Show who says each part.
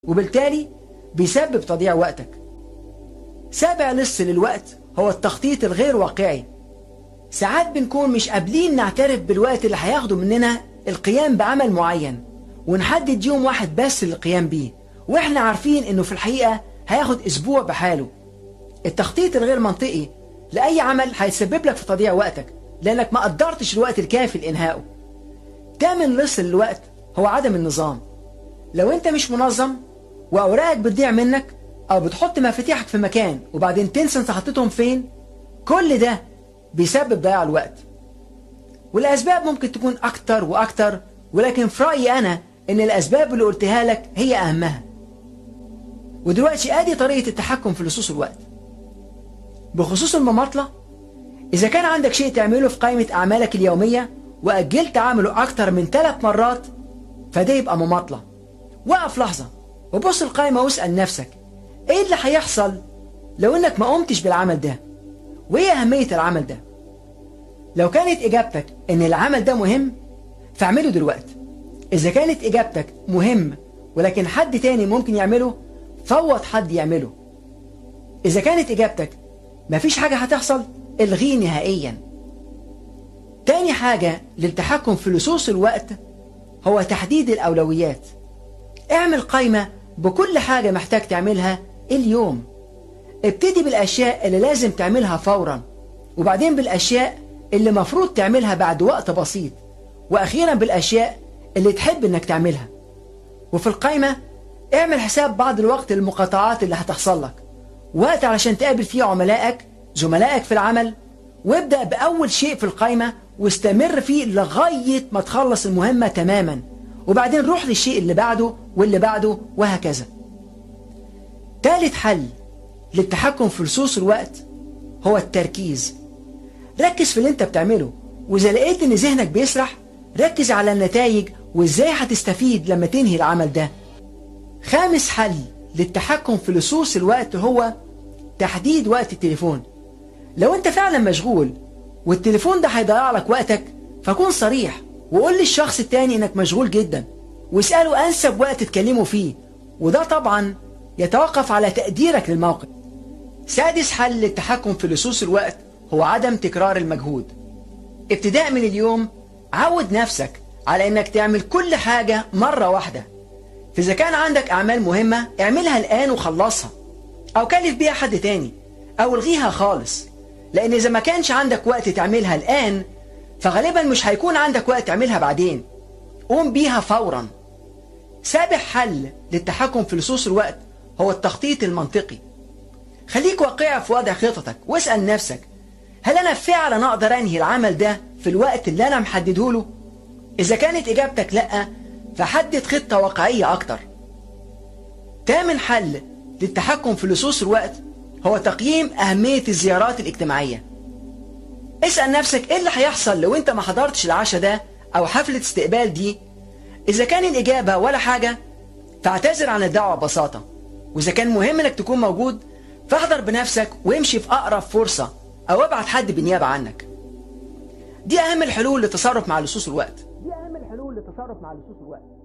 Speaker 1: وبالتالي بيسبب تضييع وقتك سابع لص للوقت هو التخطيط الغير واقعي ساعات بنكون مش قابلين نعترف بالوقت اللي هياخده مننا القيام بعمل معين ونحدد يوم واحد بس للقيام بيه واحنا عارفين انه في الحقيقة هياخد اسبوع بحاله التخطيط الغير منطقي لأي عمل هيسبب لك في تضييع وقتك لأنك ما قدرتش الوقت الكافي لإنهائه تامن لص للوقت هو عدم النظام لو انت مش منظم واوراقك بتضيع منك او بتحط مفاتيحك في مكان وبعدين تنسى انت حطيتهم فين كل ده بيسبب ضياع الوقت والاسباب ممكن تكون اكتر واكتر ولكن في رايي انا ان الاسباب اللي قلتها لك هي اهمها ودلوقتي ادي طريقه التحكم في لصوص الوقت بخصوص المماطله اذا كان عندك شيء تعمله في قائمه اعمالك اليوميه واجلت عمله اكتر من ثلاث مرات فده يبقى مماطله وقف لحظه وبص القائمه واسال نفسك ايه اللي هيحصل لو انك ما قمتش بالعمل ده وايه اهميه العمل ده لو كانت اجابتك ان العمل ده مهم فاعمله دلوقتي اذا كانت اجابتك مهم ولكن حد تاني ممكن يعمله فوض حد يعمله اذا كانت اجابتك مفيش حاجه هتحصل الغيه نهائيا تاني حاجه للتحكم في لصوص الوقت هو تحديد الاولويات اعمل قائمه بكل حاجه محتاج تعملها اليوم ابتدي بالاشياء اللي لازم تعملها فورا وبعدين بالاشياء اللي مفروض تعملها بعد وقت بسيط واخيرا بالاشياء اللي تحب انك تعملها وفي القائمه اعمل حساب بعض الوقت للمقاطعات اللي هتحصل لك وقت علشان تقابل فيه عملائك زملائك في العمل وابدأ بأول شيء في القائمة واستمر فيه لغاية ما تخلص المهمة تماما وبعدين روح للشيء اللي بعده واللي بعده وهكذا ثالث حل للتحكم في لصوص الوقت هو التركيز ركز في اللي انت بتعمله واذا لقيت ان ذهنك بيسرح ركز على النتائج وازاي هتستفيد لما تنهي العمل ده خامس حل للتحكم في لصوص الوقت هو تحديد وقت التليفون لو انت فعلا مشغول والتليفون ده هيضيع لك وقتك فكون صريح وقول للشخص التاني انك مشغول جدا واسأله انسب وقت تكلمه فيه وده طبعا يتوقف على تقديرك للموقف سادس حل للتحكم في لصوص الوقت هو عدم تكرار المجهود ابتداء من اليوم عود نفسك على انك تعمل كل حاجة مرة واحدة فإذا كان عندك أعمال مهمة اعملها الآن وخلصها أو كلف بيها حد تاني أو الغيها خالص لأن إذا ما كانش عندك وقت تعملها الآن فغالبا مش هيكون عندك وقت تعملها بعدين قوم بيها فورا سابع حل للتحكم في لصوص الوقت هو التخطيط المنطقي خليك واقعي في وضع خططك واسأل نفسك هل أنا فعلا أقدر أنهي العمل ده في الوقت اللي أنا محدده له؟ إذا كانت إجابتك لأ فحدد خطة واقعية أكتر تامن حل للتحكم في لصوص الوقت هو تقييم أهمية الزيارات الاجتماعية اسأل نفسك إيه اللي هيحصل لو أنت ما حضرتش العشاء ده أو حفلة استقبال دي إذا كان الإجابة ولا حاجة فاعتذر عن الدعوة ببساطة وإذا كان مهم إنك تكون موجود فاحضر بنفسك وامشي في أقرب فرصة أو ابعت حد بالنيابة عنك دي أهم الحلول للتصرف مع لصوص الوقت
Speaker 2: دي أهم الحلول للتصرف مع لصوص الوقت